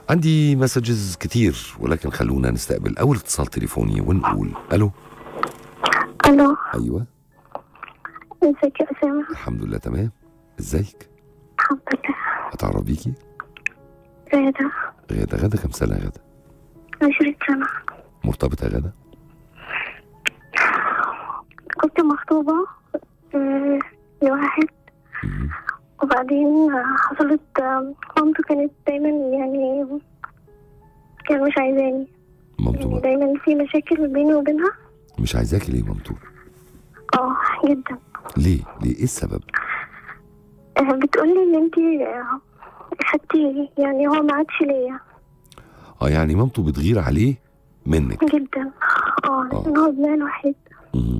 عندي مسجز كتير ولكن خلونا نستقبل اول اتصال تليفوني ونقول الو الو ايوه ازيك يا اسامه الحمد لله تمام ازيك الحمد لله اتعرف بيكي غادة غاده غاده كام سنه يا غاده عشرين سنة مرتبطه يا غاده كنت مخطوبة آه، لواحد مم. وبعدين آه، حصلت آه، مامته كانت دايما يعني كان مش عايزاني مامته يعني ما- دايما في مشاكل بيني وبينها مش عايزاكي ليه مامته اه جدا ليه ليه ايه السبب آه، بتقولي ان انتي آه، خدتي يعني هو ما عادش ليا اه يعني مامته بتغير عليه منك جدا اه آه. لان هو ابنها الوحيد مم.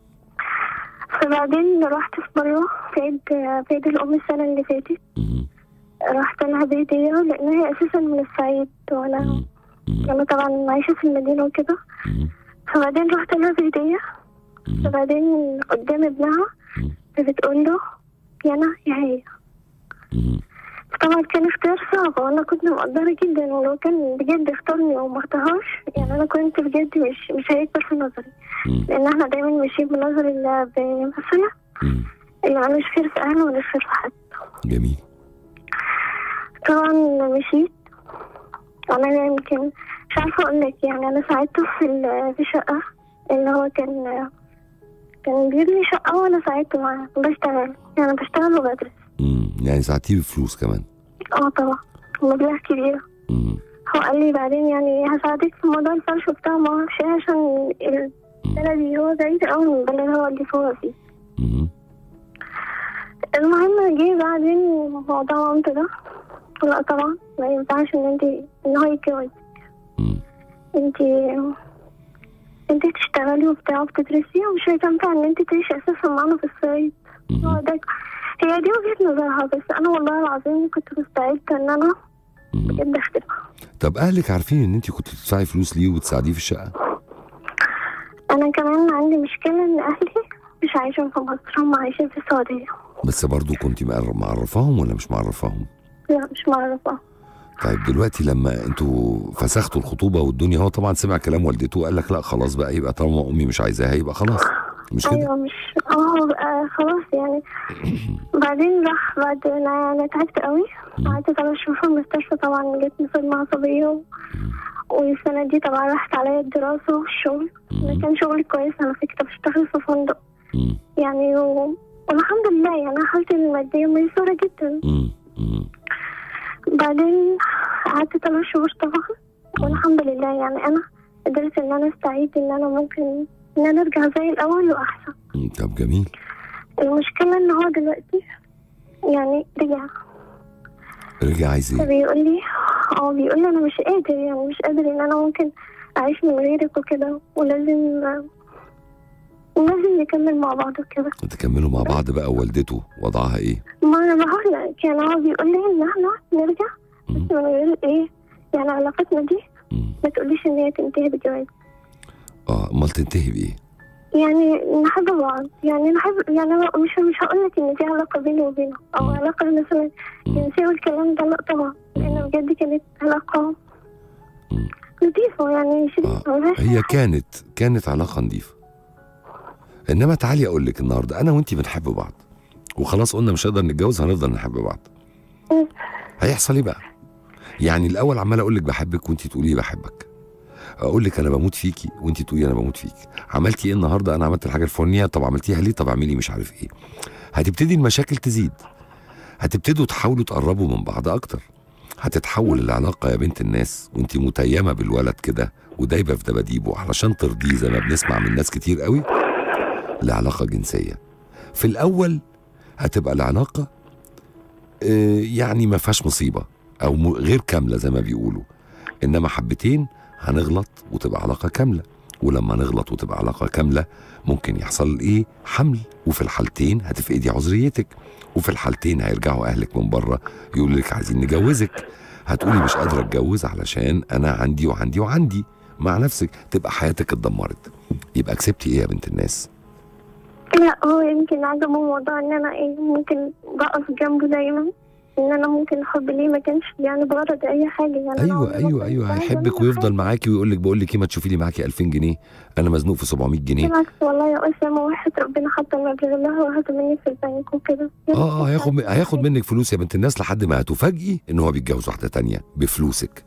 فبعدين رحت في مرة في عيد في عيد الأم السنة اللي فاتت مم. رحت لها بهدية لأن هي أساسا من الصعيد وأنا مم. مم. أنا طبعا عايشة في المدينة وكده مم. فبعدين رحت لها بهدية مم. فبعدين قدام ابنها مم. بتقول له يا أنا يا هي مم. طبعا كان اختيار صعب وأنا كنت مقدرة جدا ولو كان بجد اختارني وما اختارهاش يعني أنا كنت بجد مش مش هيكبر في نظري مم. لأن احنا دايما ماشيين بنظر اللي بيمثلها مم. اللي ملوش خير في أهله ولا خير في حد جميل طبعا مشيت انا يمكن مش عارفه اقول لك يعني انا ساعدته في ال- في شقه اللي هو كان كان بيبني شقه وانا ساعدته معاه بشتغل يعني بشتغل وبدرس مم. يعني ساعتيه بفلوس كمان اه طبعا مبلغ كبير مم. هو قال لي بعدين يعني هساعدك في موضوع الفرش وبتاع ما اعرفش ايه عشان البلد هو بعيد قوي من البلد هو اللي هو فيه مم. المهم جه بعدين موضوع مامته ده لا طبعا ما ينفعش ان انت ان هو يتجوز مم. انت انت تشتغلي وبتاع وبتدرسي ومش هينفع ان انت تعيشي اساسا معانا في الصعيد هو مم. ده هي دي وجهة نظرها بس انا والله العظيم كنت مستعدة ان انا مم. بجد اخدمها طب اهلك عارفين ان انت كنت بتدفعي فلوس ليه وبتساعديه في الشقه انا كمان عندي مشكلة ان اهلي مش عايشين في مصر هم عايشين في السعودية بس برضو كنت مقر- معرفاهم ولا مش معرفاهم لا مش معرفة طيب دلوقتي لما انتوا فسختوا الخطوبه والدنيا هو طبعا سمع كلام والدته وقال لك لا خلاص بقى يبقى طالما امي مش عايزاها يبقى خلاص مش كده ايوه مش اه بقى خلاص يعني بعدين راح بعد انا انا تعبت قوي قعدت ثلاث شهور في المستشفى طبعا جت صدمة عصبية و... والسنة دي طبعا راحت عليا الدراسة والشغل أنا كان شغلي كويس على فكرة بشتغل في فندق مم. يعني و... والحمد لله يعني أنا حالتي المادية ميسورة جدا مم. مم. بعدين قعدت ثلاث شهور طبعا والحمد لله يعني أنا قدرت إن أنا أستعيد إن أنا ممكن إن أنا أرجع زي الأول وأحسن مم. طب جميل المشكلة إن هو دلوقتي يعني رجع رجع عايز ايه فبيقول لي اه بيقول لي أنا مش قادر يعني مش قادر إن أنا ممكن أعيش من غيرك وكده ولازم ولازم نكمل مع بعض وكده تكملوا مع بعض بقى والدته وضعها ايه ما أنا بقول لك يعني هو بيقول لي إن إحنا نرجع مم. بس من غير إيه يعني علاقتنا دي مم. ما تقوليش إن هي تنتهي بجواز اه امال تنتهي بايه يعني نحب بعض يعني نحب يعني أنا مش مش هقول لك ان دي علاقه بيني وبينه او مم. علاقه مثلا مم. جنسيه والكلام ده لا طبعا لان بجد كانت علاقه مم. لطيفه يعني شريفه ملهاش هي كانت كانت علاقه نظيفه انما تعالي اقول لك النهارده انا وانتي بنحب بعض وخلاص قلنا مش هنقدر نتجوز هنفضل نحب بعض مم. هيحصل ايه بقى يعني الاول عمال اقول لك بحبك وانتي تقولي لي بحبك اقول لك انا بموت فيكي وانتي تقولي انا بموت فيك عملتي ايه النهارده انا عملت الحاجه الفلانيه طب عملتيها ليه طب اعملي مش عارف ايه هتبتدي المشاكل تزيد هتبتدوا تحاولوا تقربوا من بعض اكتر هتتحول العلاقه يا بنت الناس وانت متيمه بالولد كده ودايبه في دباديبه علشان ترضيه زي ما بنسمع من ناس كتير قوي لعلاقه جنسيه في الاول هتبقى العلاقه آه، يعني ما فيهاش مصيبه او م- غير كامله زي ما بيقولوا انما حبتين هنغلط وتبقى علاقه كامله ولما نغلط وتبقى علاقه كامله ممكن يحصل ايه حمل وفي الحالتين هتفقدي عذريتك وفي الحالتين هيرجعوا اهلك من بره يقولوا لك عايزين نجوزك هتقولي مش قادره اتجوز علشان انا عندي وعندي وعندي مع نفسك تبقى حياتك اتدمرت يبقى كسبتي ايه يا بنت الناس لا هو يمكن عجبه موضوع ان انا ايه ممكن بقف جنبه دايما ان انا ممكن الحب ليه ما كانش يعني بغرض اي حاجه يعني أنا ايوه عمري ما ايوه كنت ايوه عايزة هيحبك منه ويفضل حاجة. معاكي ويقول لك بقول لك ايه ما تشوفي لي معاكي 2000 جنيه انا مزنوق في 700 جنيه بالعكس والله يا اسامه واحد ربنا حط المبلغ اللي هو هاته مني في البنك وكده اه اه هياخد هياخد منك فلوس يا بنت الناس لحد ما هتفاجئي ان هو بيتجوز واحده تانية بفلوسك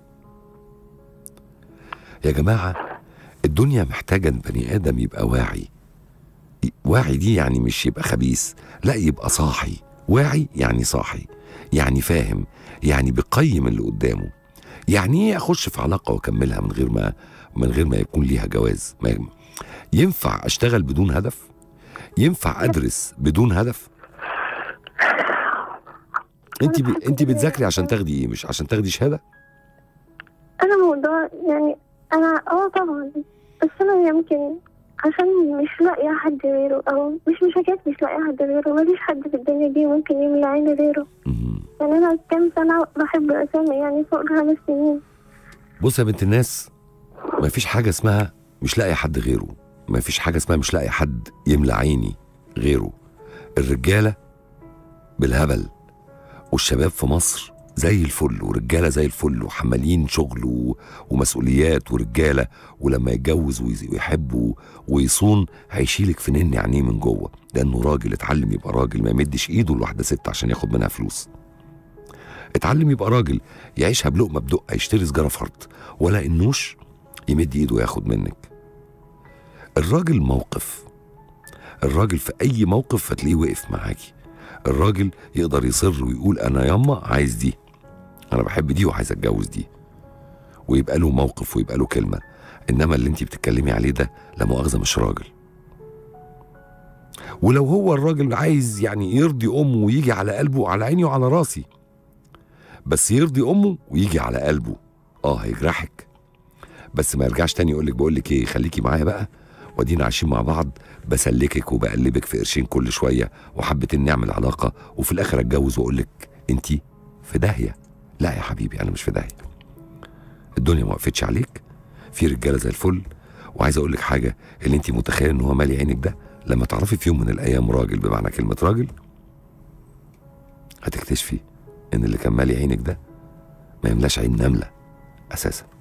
يا جماعه الدنيا محتاجه ان بني ادم يبقى واعي واعي دي يعني مش يبقى خبيث لا يبقى صاحي واعي يعني صاحي يعني فاهم يعني بيقيم اللي قدامه يعني ايه اخش في علاقه واكملها من غير ما من غير ما يكون ليها جواز ما ينفع اشتغل بدون هدف ينفع ادرس بدون هدف انت ب... انت بتذاكري عشان تاخدي ايه مش عشان تاخدي شهاده انا موضوع يعني انا اه طبعا بس انا يمكن عشان مش لاقيه حد غيره او مش مش حكايه مش لاقيه حد غيره مفيش حد في الدنيا دي ممكن يملى عيني غيره مهم. يعني انا كام سنه بحب اسامه يعني فوق خمس سنين بص يا بنت الناس ما فيش حاجه اسمها مش لاقي حد غيره ما فيش حاجه اسمها مش لاقي حد يملى عيني غيره الرجاله بالهبل والشباب في مصر زي الفل ورجاله زي الفل وحمالين شغل و... ومسؤوليات ورجاله ولما يتجوز ويز- ويحب و- ويصون هيشيلك في نن عينيه من جوه لانه راجل اتعلم يبقى راجل ما يمدش ايده لواحده ست عشان ياخد منها فلوس اتعلم يبقى راجل يعيشها بلقمه بدقه يشتري سجاره فرد ولا انوش يمد ايده وياخد منك الراجل موقف الراجل في اي موقف هتلاقيه وقف معاكي الراجل يقدر يصر ويقول انا ياما عايز دي انا بحب دي وعايز اتجوز دي ويبقى له موقف ويبقى له كلمه انما اللي انت بتتكلمي عليه ده لا مؤاخذه مش راجل ولو هو الراجل عايز يعني يرضي امه ويجي على قلبه على عيني وعلى راسي بس يرضي امه ويجي على قلبه اه هيجرحك بس ما يرجعش تاني يقول لك بقول لك ايه خليكي معايا بقى وادينا عايشين مع بعض بسلكك وبقلبك في قرشين كل شويه وحبيت اني اعمل علاقه وفي الاخر اتجوز واقول لك انت في داهيه لا يا حبيبي انا مش في داهيه الدنيا ما وقفتش عليك في رجاله زي الفل وعايز اقول لك حاجه اللي انت متخيل ان هو مالي عينك ده لما تعرفي في يوم من الايام راجل بمعنى كلمه راجل هتكتشفي ان اللي كان مالي عينك ده ما يملاش عين نمله اساسا